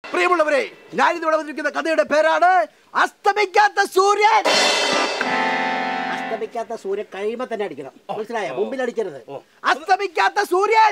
പ്രിയമുള്ളവരെ ഞാനിതിവിടെ വന്നിരിക്കുന്ന കഥയുടെ പേരാണ് അസ്തമിക്കാത്ത സൂര്യൻ അസ്തമിക്കാത്ത സൂര്യൻ കഴിയുമ്പോ തന്നെ അടിക്കണം മനസ്സിലായോ മുമ്പിൽ അടിക്കരുത് അസ്തമിക്കാത്ത സൂര്യൻ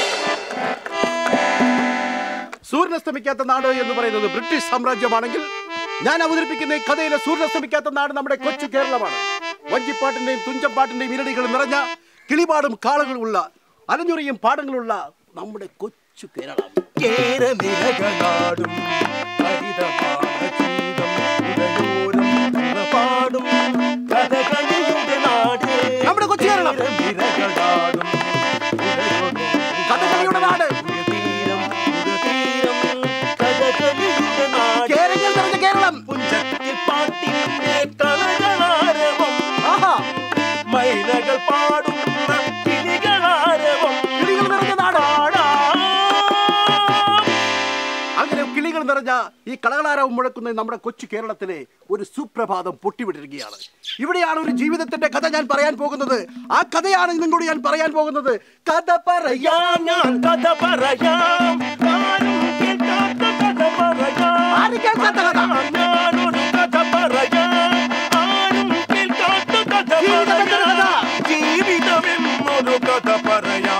സൂര്യൻ അസ്തമിക്കാത്ത നാട് എന്ന് പറയുന്നത് ബ്രിട്ടീഷ് സാമ്രാജ്യമാണെങ്കിൽ ഞാൻ അവതരിപ്പിക്കുന്ന ഈ കഥയിലെ സൂര്യൻ അസ്തമിക്കാത്ത നാട് നമ്മുടെ കൊച്ചു കേരളമാണ് വഞ്ചിപ്പാട്ടിന്റെയും തുഞ്ചപ്പാട്ടിന്റെയും ഇരടികൾ നിറഞ്ഞ കിളിപാടും കാളകളും ഉള്ള അലഞ്ഞുറിയും പാടങ്ങളുള്ള നമ്മുടെ കൊച്ചു കേരളം കേരനിരകളാടും ഹരിതമാനചൂതം ഉടയോരം പാടും കഥകളിയുടെ നാട് നമ്മുടെ കൊച്ചു കേരളം. കേരനിരകളാടും ഉടയോരം കഥകളിയുടെ നാട്. ഉയതീരം, ഉയതീരം, കഥകളിയുടെ നാട്. കേരങ്ങൾ നിറഞ്ഞ കേരളം പുഞ്ചത്തിൽ പാട്ടിന്റെ കളകളാരവം ആഹാ മൈനകൾ പാടുന്ന കിളികളാരവം കിളികൾ നിറഞ്ഞ നാട് പാടാം അങ്ങനെ കിളികൾ നിറഞ്ഞ ഈ കളകളാരവും മുഴക്കുന്ന നമ്മുടെ കൊച്ചു കേരളത്തിലെ ഒരു സുപ്രഭാതം പൊട്ടിവിട്ടിരിക്കുകയാണ് ഇവിടെയാണ് ഒരു ജീവിതത്തിന്റെ കഥ ഞാൻ പറയാൻ പോകുന്നത് ആ കഥയാണ് നിങ്ങളോട് ഞാൻ പറയാൻ പോകുന്നത് കഥ പറയാ പറയാം ഞാൻ കഥ പറയാം ആരും കേൾക്കാത്ത കഥ പറയാം ആരും കേൾക്കാത്ത കഥ. ഞാനൊരു കഥ പറയാം ആരും കേൾക്കാത്ത കഥ ജീവിതമെന്നൊരു പറയാം കഥ. ജീവിതമെന്നൊരു കഥ പറയാം